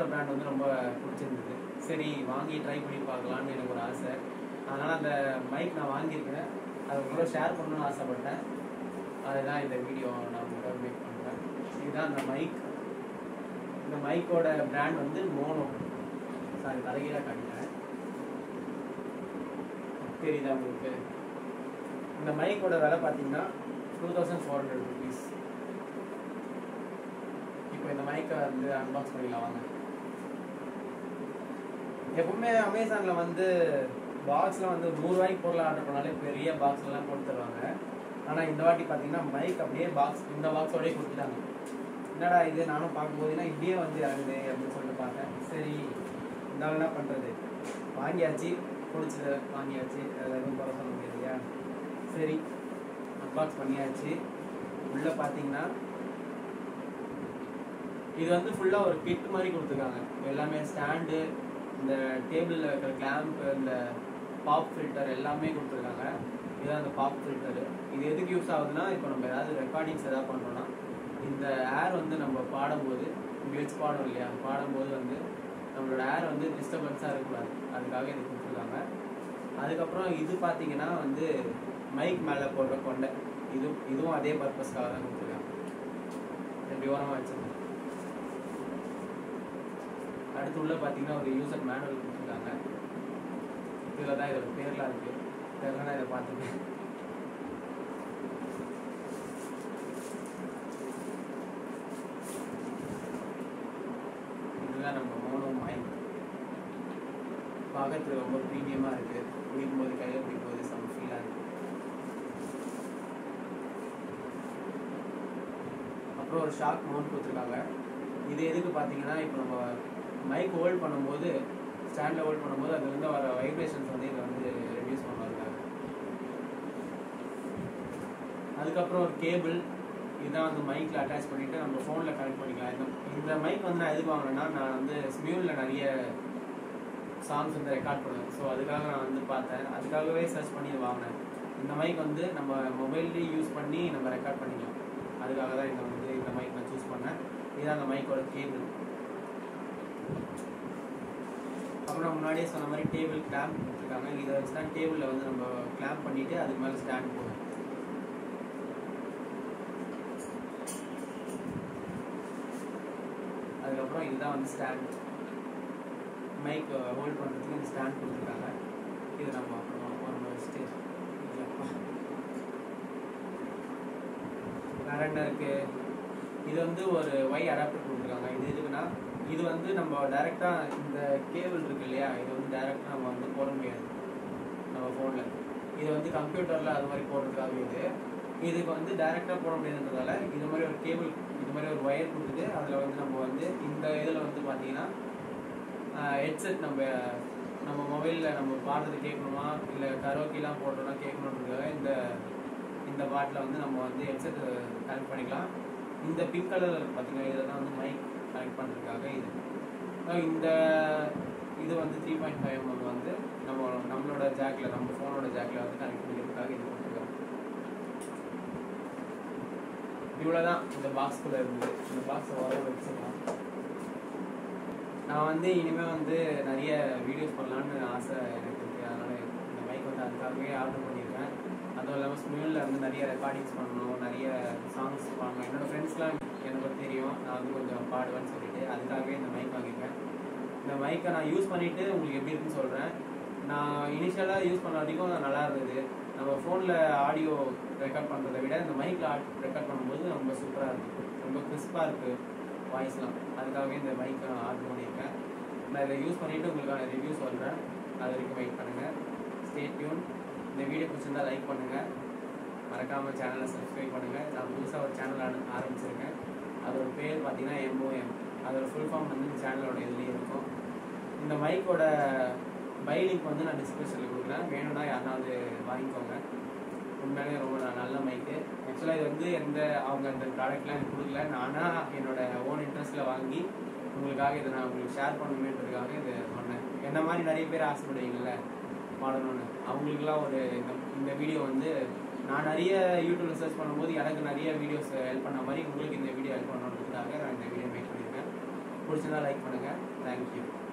போல்ட்ற brand வந்து ரொம்ப பிடிச்சிருந்தது சரி வாங்கி ட்ரை பண்ணி பார்க்கலான்னு எனக்கு ஒரு ஆசை அதனால் அந்த மைக் நான் வாங்கியிருக்கேன் அது உங்களோட ஷேர் பண்ணணும்னு ஆசைப்பட்டேன் அதுதான் இந்த வீடியோ நான் உங்களோட மேக் பண்ணுறேன் இதுதான் அந்த மைக் இந்த மைக்கோட பிராண்ட் வந்து மோனோ சாரி தலைகீழாக காட்டிட்டேன் தெரியுதா உங்களுக்கு இந்த மைக்கோட விலை பார்த்தீங்கன்னா two thousand four hundred rupees இப்போ இந்த மைக்கை வந்து அன்பாக்ஸ் பண்ணிக்கலாம் வாங்க எப்பவுமே அமேசானில் வந்து பாக்ஸில் வந்து நூறுரூவாய்க்கு பொருள் ஆர்டர் பண்ணாலே பெரிய பாக்ஸ்லாம் போட்டு தருவாங்க ஆனால் இந்த வாட்டி பார்த்தீங்கன்னா மைக் அப்படியே பாக்ஸ் இந்த பாக்ஸோடய கொடுத்துட்டாங்க என்னடா இது நானும் பார்க்கும்போதுனா இப்படியே வந்து இறங்குது அப்படின்னு சொல்லிட்டு பார்த்தேன் சரி இருந்தாலும் என்ன பண்ணுறது வாங்கியாச்சு பிடிச்சது வாங்கியாச்சு அதில் எதுவும் குறை சொல்ல முடியாது இல்லையா சரி அன்பாக்ஸ் பண்ணியாச்சு உள்ளே பார்த்தீங்கன்னா இது வந்து ஃபுல்லாக ஒரு கிட் மாதிரி கொடுத்துருக்காங்க எல்லாமே ஸ்டாண்டு இந்த டேபிளில் இருக்கிற கிளாம்ப் இந்த பாப் ஃபில்டர் எல்லாமே கொடுத்துருக்காங்க இதுதான் அந்த பாப் ஃபில்டர் இது எதுக்கு யூஸ் ஆகுதுன்னா இப்போ நம்ம ஏதாவது ரெக்கார்டிங்ஸ் ஏதாவது பண்ணுறோம்னா இந்த ஏர் வந்து நம்ம பாடும்போது இப்படி வச்சு பாடும் இல்லையா பாடும்போது வந்து நம்மளோட ஏர் வந்து டிஸ்டர்பன்ஸாக இருக்கக்கூடாது அதுக்காக இது கொடுத்துருக்காங்க அதுக்கப்புறம் இது பார்த்தீங்கன்னா வந்து மைக் மேலே போடுற கொண்டை இது இதுவும் அதே பர்பஸ்க்காக தான் கொடுத்துருக்காங்க எப்படி ஓரமாக வச்சிருக்கேன் அடுத்து உள்ள பார்த்தீங்கன்னா ஒரு யூசர் மேனுவல் கொடுத்துருக்காங்க இதில் தான் இதோட பேர்லாம் இருக்கு இதெல்லாம் நான் இதை பார்த்துக்கேன் இதுதான் நம்ம மோனோ மைக் பார்க்கறதுக்கு ரொம்ப ப்ரீமியமாக இருக்கு பிடிக்கும்போது கையில் பிடிக்கும்போது செம்ம ஃபீலாக இருக்கு அப்புறம் ஒரு ஷாக் மவுண்ட் கொடுத்துருக்காங்க இது எதுக்கு பார்த்தீங்கன்னா இப்போ நம்ம மைக் ஹோல்ட் பண்ணும்போது ஸ்டாண்டில் ஹோல்ட் பண்ணும்போது அது வந்து வர வைப்ரேஷன்ஸ் வந்து இதை வந்து ரெடியூஸ் பண்ணுறதுக்காக அதுக்கப்புறம் ஒரு கேபிள் இதுதான் வந்து மைக்கில் அட்டாச் பண்ணிவிட்டு நம்ம ஃபோனில் கனெக்ட் பண்ணிக்கலாம் இந்த இந்த மைக் வந்து நான் எதுக்கு வாங்கினேன்னா நான் வந்து ஸ்மியூலில் நிறைய சாங்ஸ் வந்து ரெக்கார்ட் பண்ணுவேன் ஸோ அதுக்காக நான் வந்து பார்த்தேன் அதுக்காகவே சர்ச் பண்ணி இதை வாங்கினேன் இந்த மைக் வந்து நம்ம மொபைல்லேயே யூஸ் பண்ணி நம்ம ரெக்கார்ட் பண்ணிக்கலாம் அதுக்காக தான் இந்த வந்து இந்த மைக் நான் சூஸ் பண்ணேன் இதுதான் அந்த மைக்கோட கேபிள் அப்புறம் முன்னாடியே சொன்ன மாதிரி டேபிள் கிளாம்ப் கொடுத்துருக்காங்க இதை வச்சு தான் டேபிளில் வந்து நம்ம கிளாம்ப் பண்ணிவிட்டு அதுக்கு மேலே ஸ்டாண்ட் போடும் அதுக்கப்புறம் இதுதான் வந்து ஸ்டாண்ட் மைக் ஹோல்ட் பண்ணுறதுக்கு இந்த ஸ்டாண்ட் கொடுத்துருக்காங்க இது நம்ம அப்புறம் ஒரு வச்சுட்டு இல்லப்பா. வேற என்ன இருக்கு இது வந்து ஒரு ஒய் அடாப்டர் கொடுத்துருக்காங்க இது எதுக்குன்னா இது வந்து நம்ம டைரக்டா இந்த கேபிள் இருக்கு இல்லையா இது வந்து டைரக்டா நம்ம வந்து போட முடியாது நம்ம ஃபோனில் இது வந்து கம்ப்யூட்டரில் அது மாதிரி போடுறதுக்காக இது இதுக்கு வந்து டைரக்டா போட முடியாதுன்றதால இது மாதிரி ஒரு கேபிள் இது மாதிரி ஒரு ஒயர் கொடுத்துட்டு அதில் வந்து நம்ம வந்து இந்த இதில் வந்து பார்த்தீங்கன்னா ஹெட்செட் நம்ம நம்ம மொபைலில் நம்ம பாடுறது கேட்கணுமா இல்லை கரோக்கிலாம் போட்டோம்னா கேட்கணுன்றதுக்காக இந்த இந்த பாட்டில் வந்து நம்ம வந்து ஹெட்செட் கனெக்ட் பண்ணிக்கலாம் இந்த பிங்க் கலர் பார்த்தீங்கன்னா இதில் தான் வந்து மைக் கனெக்ட் பண்ணுறதுக்காக இது அஹ் இந்த இது வந்து த்ரீ பாயிண்ட் ஃபைவ் எம்எம் வந்து நம்ம நம்மளோட ஜாக்கில் நம்ம ஃபோனோட ஜாக்கில் வந்து கனெக்ட் பண்ணிக்கிறதுக்காக இது கொடுத்துருக்காங்க இவ்வளோதான் இந்த பாக்ஸ்குள்ளே இருந்தது இந்த பாக்ஸை வர வச்சுக்கலாம் நான் வந்து இனிமேல் வந்து நிறைய வீடியோஸ் பண்ணலான்னு ஆசை எனக்கு இருக்குது அதனால் இந்த மைக் வந்து அதுக்காகவே ஆர்டர் பண்ணியிருக்கேன் அதுவும் இல்லாமல் ஸ்மியூலில் வந்து நிறைய ரெக்கார்டிங்ஸ் பண்ணணும் நிறைய சாங்ஸ் பாடணும் என்னோட ஃப்ரெண்ட்ஸ்லாம் எனக்கு தெரியும் நான் வந்து கொஞ்சம் பாடுவேன்னு சொல்லிட்டு அதுக்காகவே இந்த மைக் வாங்கியிருக்கேன் இந்த மைக்கை நான் யூஸ் பண்ணிவிட்டு உங்களுக்கு எப்படி இருக்குன்னு சொல்கிறேன் நான் இனிஷியலாக யூஸ் பண்ண வரைக்கும் நல்லா இருந்தது நம்ம ஃபோனில் ஆடியோ ரெக்கார்ட் பண்ணுறதை விட இந்த மைக்கில் ரெக்கார்ட் பண்ணும்போது ரொம்ப சூப்பராக இருக்குது ரொம்ப கிறிஸ்பாக இருக்குது வாய்ஸ்லாம் அதுக்காகவே இந்த மைக்கை நான் ஆர்டர் பண்ணியிருக்கேன் நான் இதை யூஸ் பண்ணிவிட்டு உங்களுக்கான ரிவ்யூ சொல்கிறேன் அது வரைக்கும் வெயிட் பண்ணுங்கள் ஸ்டே டியூன் இந்த வீடியோ பிடிச்சிருந்தா லைக் பண்ணுங்கள் மறக்காமல் சேனலை சப்ஸ்கிரைப் பண்ணுங்கள் நான் புதுசாக ஒரு சேனல் ஆரம்பிச்சிருக்கேன் அதோட பேர் பார்த்தீங்கன்னா எம்ஓஎம் அதோட ஃபுல் ஃபார்ம் வந்து இந்த சேனலோட இதுலேயே இருக்கும் இந்த மைக்கோட பை லிங்க் வந்து நான் டிஸ்கிரிப்ஷனில் கொடுக்குறேன் வேணும்னா யாருனாவது வாங்கிக்கோங்க உண்மையிலே ரொம்ப ந- நல்ல மைக்கு ஆக்சுவலாக இது வந்து எந்த அவங்க அந்த ப்ராடக்ட்லாம் எனக்கு கொடுக்கல நானாக என்னோட ஓன் இன்ட்ரெஸ்ட்டில் வாங்கி உங்களுக்காக இதை நான் உங்களுக்கு ஷேர் பண்ணணுமேன்றதுக்காக இது பண்ணேன் என்ன மாதிரி நிறைய பேர் ஆசைப்படுவீங்கள்ல பாடணும்னு அவங்களுக்குலாம் ஒரு இந்த இந்த வீடியோ வந்து நான் நிறைய யூடியூப்ல சர்ச் பண்ணும்போது எனக்கு நிறைய வீடியோஸ் ஹெல்ப் பண்ண மாதிரி உங்களுக்கு இந்த வீடியோ ஹெல்ப் பண்ணணுன்றதுக்காக நான் இந்த வீடியோ மேக் பண்ணியிருக்கேன் பிடிச்சிருந்தா லைக் பண்ணுங்கள் தேங்க்யூ